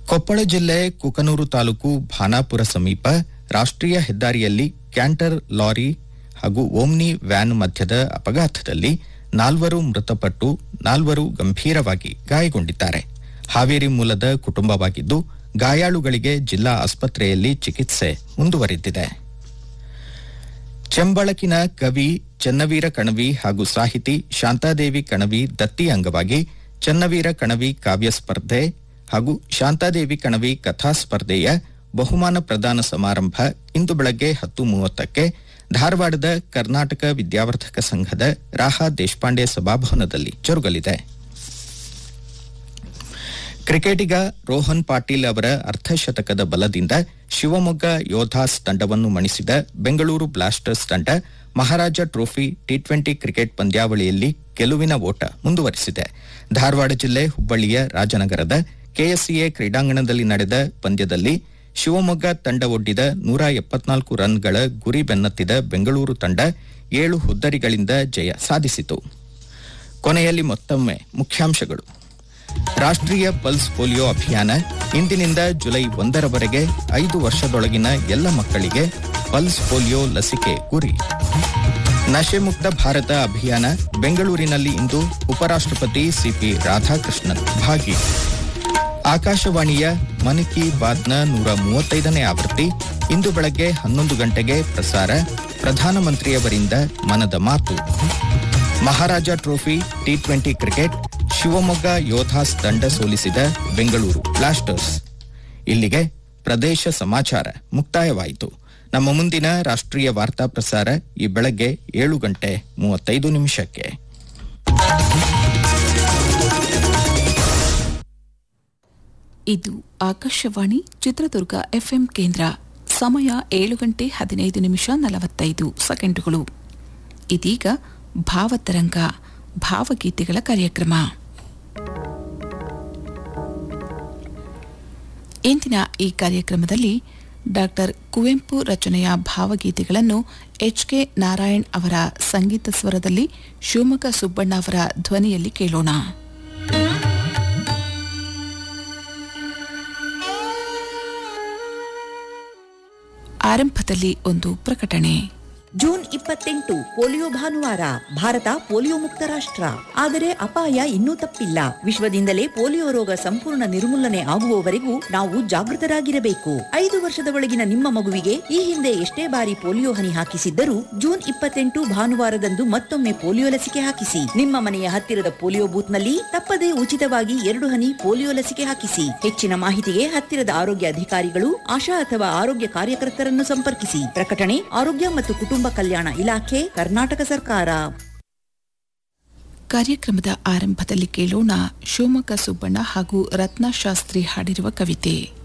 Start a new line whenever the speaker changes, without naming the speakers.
ಕೊಪ್ಪಳ ಜಿಲ್ಲೆ ಕುಕನೂರು ತಾಲೂಕು ಭಾನಾಪುರ ಸಮೀಪ ರಾಷ್ಟ್ರೀಯ ಹೆದ್ದಾರಿಯಲ್ಲಿ ಕ್ಯಾಂಟರ್ ಲಾರಿ ಹಾಗೂ ಓಮ್ನಿ ವ್ಯಾನ್ ಮಧ್ಯದ ಅಪಘಾತದಲ್ಲಿ ನಾಲ್ವರು ಮೃತಪಟ್ಟು ನಾಲ್ವರು ಗಂಭೀರವಾಗಿ ಗಾಯಗೊಂಡಿದ್ದಾರೆ ಹಾವೇರಿ ಮೂಲದ ಕುಟುಂಬವಾಗಿದ್ದು ಗಾಯಾಳುಗಳಿಗೆ ಜಿಲ್ಲಾ ಆಸ್ಪತ್ರೆಯಲ್ಲಿ ಚಿಕಿತ್ಸೆ ಮುಂದುವರೆದಿದೆ ಚೆಂಬಳಕಿನ ಕವಿ ಚನ್ನವೀರ ಕಣವಿ ಹಾಗೂ ಸಾಹಿತಿ ಶಾಂತಾದೇವಿ ಕಣವಿ ದತ್ತಿ ಅಂಗವಾಗಿ ಚನ್ನವೀರ ಕಣವಿ ಕಾವ್ಯ ಸ್ಪರ್ಧೆ ಹಾಗೂ ಶಾಂತಾದೇವಿ ಕಣವಿ ಕಥಾ ಸ್ಪರ್ಧೆಯ ಬಹುಮಾನ ಪ್ರದಾನ ಸಮಾರಂಭ ಇಂದು ಬೆಳಗ್ಗೆ ಹತ್ತು ಮೂವತ್ತಕ್ಕೆ ಧಾರವಾಡದ ಕರ್ನಾಟಕ ವಿದ್ಯಾವರ್ಧಕ ಸಂಘದ ರಾಹಾ ದೇಶಪಾಂಡೆ ಸಭಾಭವನದಲ್ಲಿ ಜರುಗಲಿದೆ ಕ್ರಿಕೆಟಿಗ ರೋಹನ್ ಪಾಟೀಲ್ ಅವರ ಅರ್ಧಶತಕದ ಬಲದಿಂದ ಶಿವಮೊಗ್ಗ ಯೋಧಾಸ್ ತಂಡವನ್ನು ಮಣಿಸಿದ ಬೆಂಗಳೂರು ಬ್ಲಾಸ್ಟರ್ಸ್ ತಂಡ Maharaja trophy T twenty cricket ಪಂದ್ಯಾವಳಿಯಲ್ಲಿ ಗೆಲುವಿನ ಓಟ ಮುಂದುವರಿಸಿದೆ ಧಾರವಾಡ ಜಿಲ್ಲೆ ಹುಬ್ಬಳ್ಳಿಯ ರಾಜನಗರದ ಕೆಎಸ್ಸಿಎ ಕ್ರೀಡಾಂಗಣದಲ್ಲಿ ನಡೆದ ಪಂದ್ಯದಲ್ಲಿ ಶಿವಮೊಗ್ಗ ತಂಡ ಒಡ್ಡಿದ ನೂರ ಎಪ್ಪತ್ನಾಲ್ಕು ರನ್ಗಳ ಗುರಿ ಬೆನ್ನತ್ತಿದ ಬೆಂಗಳೂರು ತಂಡ ಏಳು ಹುದ್ದರಿಗಳಿಂದ ಜಯ ಸಾಧಿಸಿತು ಕೊನೆಯಲ್ಲಿ ಮತ್ತೊಮ್ಮೆ ಮುಖ್ಯಾಂಶಗಳು ರಾಷ್ಟ್ರೀಯ ಪಲ್ಸ್ ಪೋಲಿಯೋ ಅಭಿಯಾನ ಇಂದಿನಿಂದ ಜುಲೈ ಒಂದರವರೆಗೆ ಐದು ವರ್ಷದೊಳಗಿನ ಎಲ್ಲ ಮಕ್ಕಳಿಗೆ ಪಲ್ಸ್ ಪೋಲಿಯೋ ಲಸಿಕೆ ಗುರಿ ನಶೆ ಮುಕ್ತ ಭಾರತ ಅಭಿಯಾನ ಬೆಂಗಳೂರಿನಲ್ಲಿ ಇಂದು ಉಪರಾಷ್ಟ್ರಪತಿ ಸಿಪಿ ರಾಧಾಕೃಷ್ಣನ್ ಭಾಗಿ ಆಕಾಶವಾಣಿಯ ಮನ್ ಕಿ ಬಾತ್ನ ನೂರ ಮೂವತ್ತೈದನೇ ಆವೃತ್ತಿ ಇಂದು ಬೆಳಗ್ಗೆ ಹನ್ನೊಂದು ಗಂಟೆಗೆ ಪ್ರಸಾರ ಪ್ರಧಾನಮಂತ್ರಿಯವರಿಂದ ಮನದ ಮಾತು Maharaja trophy T twenty cricket Shivamogga Yodhas ತಂಡ ಸೋಲಿಸಿದ ಬೆಂಗಳೂರು ಬ್ಲಾಸ್ಟರ್ಸ್ ಇಲ್ಲಿಗೆ ಪ್ರದೇಶ ಸಮಾಚಾರ ಮುಕ್ತಾಯವಾಯಿತು ನಮ್ಮ ಮುಂದಿನ ರಾಷ್ಟ್ರೀಯ ವಾರ್ತಾ ಪ್ರಸಾರ ಈ ಬೆಳಗ್ಗೆ ಏಳು ಗಂಟೆ ಮೂವತ್ತೈದು ನಿಮಿಷಕ್ಕೆ
ಇದು ಆಕಾಶವಾಣಿ ಚಿತ್ರದುರ್ಗ ಎಫ್ಎಂ ಕೇಂದ್ರ ಸಮಯ ಏಳು ಗಂಟೆ ಹದಿನೈದು ನಿಮಿಷ ನಲವತ್ತೈದು ಸೆಕೆಂಡುಗಳು ಇದೀಗ ಭಾವತರಂಗ ಭಾವಗೀತೆಗಳ ಕಾರ್ಯಕ್ರಮ ಇಂದಿನ ಈ ಕಾರ್ಯಕ್ರಮದಲ್ಲಿ ಡಾಕ್ಟರ್ ಕುವೆಂಪು ರಚನೆಯ ಭಾವಗೀತೆಗಳನ್ನು ಎಚ್ ಕೆ ನಾರಾಯಣ್ ಅವರ ಸಂಗೀತ ಸ್ವರದಲ್ಲಿ ಶಿವಮೊಗ್ಗ ಸುಬ್ಬಣ್ಣ ಅವರ ಧ್ವನಿಯಲ್ಲಿ ಕೇಳೋಣ ಆರಂಭದಲ್ಲಿ ಒಂದು ಪ್ರಕಟಣೆ
ಜೂನ್ ಇಪ್ಪತ್ತೆಂಟು ಪೋಲಿಯೋ ಭಾನುವಾರ ಭಾರತ ಪೋಲಿಯೋ ಮುಕ್ತ ರಾಷ್ಟ್ರ ಆದರೆ ಅಪಾಯ ಇನ್ನೂ ತಪ್ಪಿಲ್ಲ ವಿಶ್ವದಿಂದಲೇ ಪೋಲಿಯೋ ರೋಗ ಸಂಪೂರ್ಣ ನಿರ್ಮೂಲನೆ ಆಗುವವರೆಗೂ ನಾವು ಜಾಗೃತರಾಗಿರಬೇಕು ಐದು ವರ್ಷದ ಒಳಗಿನ ನಿಮ್ಮ ಮಗುವಿಗೆ ಈ ಹಿಂದೆ ಎಷ್ಟೇ ಬಾರಿ ಪೋಲಿಯೋ ಹನಿ ಹಾಕಿಸಿದ್ದರೂ ಜೂನ್ ಇಪ್ಪತ್ತೆಂಟು ಭಾನುವಾರದಂದು ಮತ್ತೊಮ್ಮೆ ಪೋಲಿಯೋ ಲಸಿಕೆ ಹಾಕಿಸಿ ನಿಮ್ಮ ಮನೆಯ ಹತ್ತಿರದ ಪೋಲಿಯೋ ಬೂತ್ನಲ್ಲಿ ತಪ್ಪದೇ ಉಚಿತವಾಗಿ ಎರಡು ಹನಿ ಪೋಲಿಯೋ ಲಸಿಕೆ ಹಾಕಿಸಿ ಹೆಚ್ಚಿನ ಮಾಹಿತಿಗೆ ಹತ್ತಿರದ ಆರೋಗ್ಯ ಅಧಿಕಾರಿಗಳು ಆಶಾ ಅಥವಾ ಆರೋಗ್ಯ ಕಾರ್ಯಕರ್ತರನ್ನು ಸಂಪರ್ಕಿಸಿ ಪ್ರಕಟಣೆ ಆರೋಗ್ಯ ಮತ್ತು ಕುಟುಂಬ ಕಲ್ಯಾಣ ಇಲಾಖೆ ಕರ್ನಾಟಕ ಸರ್ಕಾರ
ಕಾರ್ಯಕ್ರಮದ ಆರಂಭದಲ್ಲಿ ಕೇಳೋಣ ಶಿವಮೊಗ್ಗ ಸುಬ್ಬಣ್ಣ ಹಾಗೂ ರತ್ನಶಾಸ್ತ್ರಿ ಹಾಡಿರುವ ಕವಿತೆ